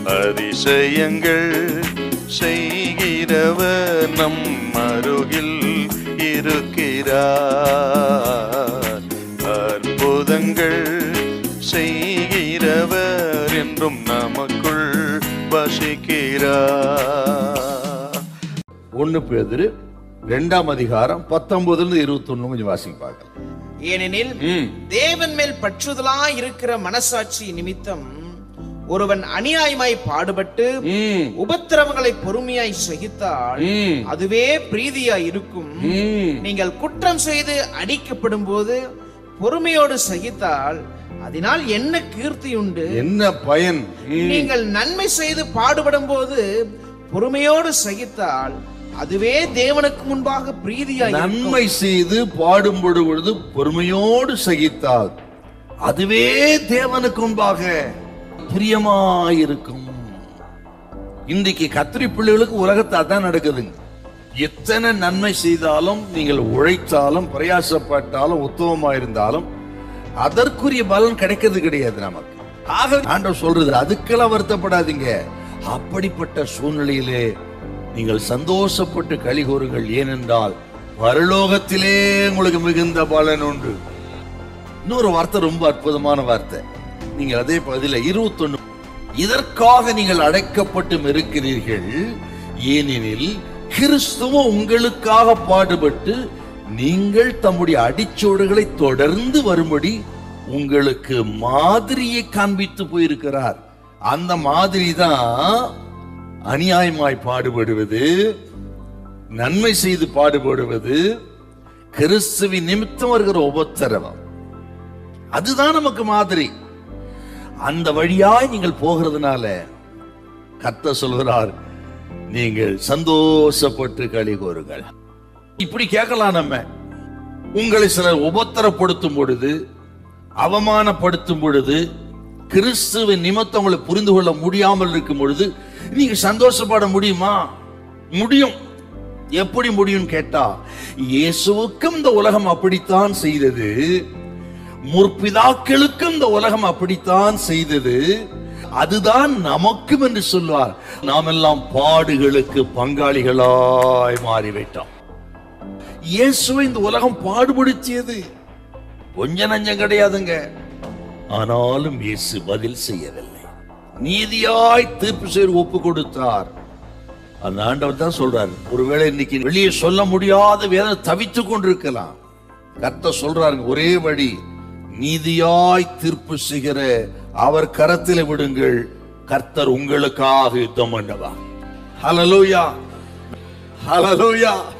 அதிசயங்கள் செய்கிறவர் நம் அருகில் இருக்கிறார் அற்புதங்கள் செய்கிறவர் என்றும் நமக்குள் வசிக்கிறார் ஒன்னு பேதுரு ரெண்டாம் அதிகாரம் பத்தொன்பதுல இருபத்தி ஒண்ணு கொஞ்சம் வாசிங்க பார்க்கலாம் ஏனெனில் ம். தேவன் மேல் பற்றுதலா இருக்கிற மனசாட்சி நிமித்தம் ஒருவன் அநியாயமாய் பாடுபட்டு ம். உபத்திரவங்களை பொறுமையாய் சகித்தால் ம். அதுவே பிரீதியாய் இருக்கும் ம். நீங்கள் குற்றம் செய்து அடிக்கப்படும் போது பொறுமையோடு சகித்தால் அதனால் என்ன கீர்த்தி உண்டு என்ன பயன் ம். நீங்கள் நன்மை செய்து பாடுபடும் போது பொறுமையோடு சகித்தால் அதுவே தேவனுக்கு முன்பாக பிரீதியாய் இருக்கும். நன்மை செய்து பாடும்படு பொழுது பொறுமையோடு சகித்தால் அதுவே தேவனுக்கு முன்பாக பிரியமாயிருக்கும் இன்றைக்கு கத்திரி பிள்ளைகளுக்கு உலகத்தை அதான் நடக்குதுங்க எத்தனை நன்மை செய்தாலும் நீங்கள் உழைத்தாலும் பிரயாசப்பட்டாலும் உத்தமமா இருந்தாலும் அதற்குரிய பலன் கிடைக்கிறது கிடையாது நமக்கு ஆக ஆண்டவர் சொல்றது அதுக்கெல்லாம் வருத்தப்படாதீங்க அப்படிப்பட்ட சூழ்நிலையிலே நீங்கள் சந்தோஷப்பட்டு களி கூறுங்கள் ஏனென்றால் பரலோகத்திலே உங்களுக்கு மிகுந்த பலன் உண்டு இன்னொரு வார்த்தை ரொம்ப அற்புதமான வார்த்தை நீங்கள் அதே பகுதியில் இருபத்தொன்னு இதற்காக நீங்கள் அடைக்கப்பட்டும் இருக்கிறீர்கள் ஏனெனில் கிறிஸ்துவ உங்களுக்காக பாடுபட்டு நீங்கள் தம்முடைய அடிச்சோடுகளை தொடர்ந்து வரும்படி உங்களுக்கு மாதிரியை காண்பித்து போயிருக்கிறார் அந்த மாதிரி தான் அநியாயமாய் பாடுபடுவது நன்மை செய்து பாடுபடுவது கிறிஸ்துவின் நிமித்தம் வருகிற உபத்திரவம் அதுதான் நமக்கு மாதிரி அந்த வழியாய் நீங்கள் போகிறதுனால கத்த சொல்கிறார் நீங்கள் சந்தோஷப்பட்டு களி கூறுங்கள் இப்படி கேட்கலாம் நம்ம உங்களை சிலர் உபத்திரப்படுத்தும் பொழுது அவமானப்படுத்தும் பொழுது கிறிஸ்துவின் நிமித்தம் உங்களை புரிந்து கொள்ள முடியாமல் இருக்கும் பொழுது நீங்க சந்தோஷப்பட முடியுமா முடியும் எப்படி முடியும் கேட்டா இயேசுவுக்கும் இந்த உலகம் அப்படித்தான் செய்தது முற்பிதாக்களுக்கும் இந்த உலகம் அப்படித்தான் செய்தது அதுதான் நமக்கும் என்று சொல்வார் நாம் எல்லாம் பாடுகளுக்கு பங்காளிகளாய் மாறிவிட்டோம் இயேசுவை இந்த உலகம் பாடுபடுத்தியது கொஞ்ச நஞ்சம் கிடையாதுங்க ஆனாலும் இயேசு பதில் செய்யவில்லை நீதியாய் தீர்ப்பு செய்து ஒப்பு கொடுத்தார் அந்த ஆண்டவர் தான் சொல்றார் ஒருவேளை இன்னைக்கு வெளியே சொல்ல முடியாத வேதனை தவித்துக் கொண்டிருக்கலாம் கர்த்தர் சொல்றாருங்க ஒரே வழி நீதியாய் தீர்ப்பு செய்கிற அவர் கரத்தில் விடுங்கள் கர்த்தர் உங்களுக்காக யுத்தம் பண்ணவா ஹalleluya ஹalleluya